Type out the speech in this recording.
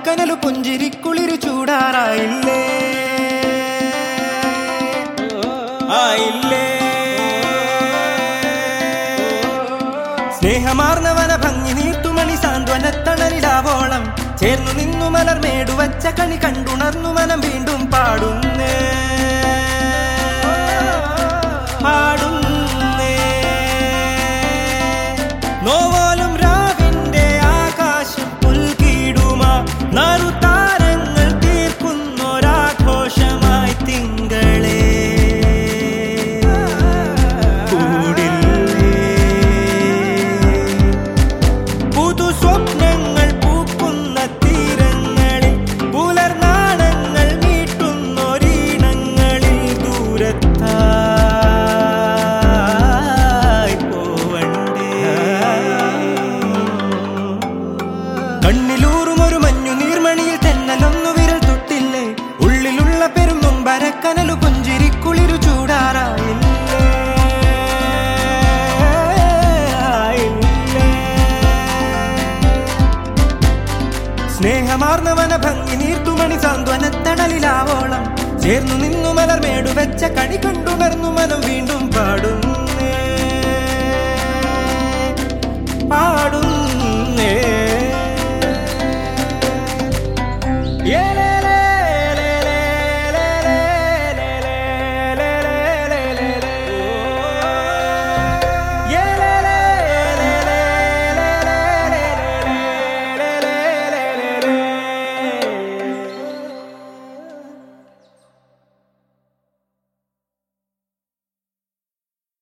മരക്കനലു പുഞ്ചിരിക്കുളിരു ചൂടാറായില്ലേ ആയില്ലേ സ്നേഹമാർന്നവന ഭംഗി നീട്ടുമണി സാന്ത്വനത്തണലിടാവോളം ചേർന്നു നിന്നു മലർമേടു വച്ച കണി കണ്ടുണർന്നു മനം വീണ്ടും പാടുന്നേ പാടുന്നേ നോവാലും രാവിന്റെ ആകാശം പുൽകിടുമാ നറുതാരങ്ങൾ തീർക്കുന്നൊരാഘോഷമായി തിങ്കളേ കൂടില്ലേ പുതു സ്വപ്നങ്ങൾ പൂക്കുന്ന തീരങ്ങളിൽ പുലർനാളങ്ങൾ മീട്ടുന്നൊരീണങ്ങളിൽ ദൂരത്തായി പോവണ്ടേ കണ്ണിലൂറും ഒരു മഞ്ഞു നീർമണിയിൽ തെന്നലൊന്നു വിരൽ തൊട്ടില്ലേ ഉള്ളിലുള്ള പെരും മുമ്പരക്കനലു പുഞ്ചിരിക്കുളിരു ചൂടാറായില്ലേ സ്നേഹമാർന്നവന ഭംഗി നീർത്തുമണി സാന്ത്വനത്തടലിലാവോളം ചേർന്നു നിന്നു മലർമേടു വെച്ച കണി കണ്ടുണർന്നു മനം വീണ്ടും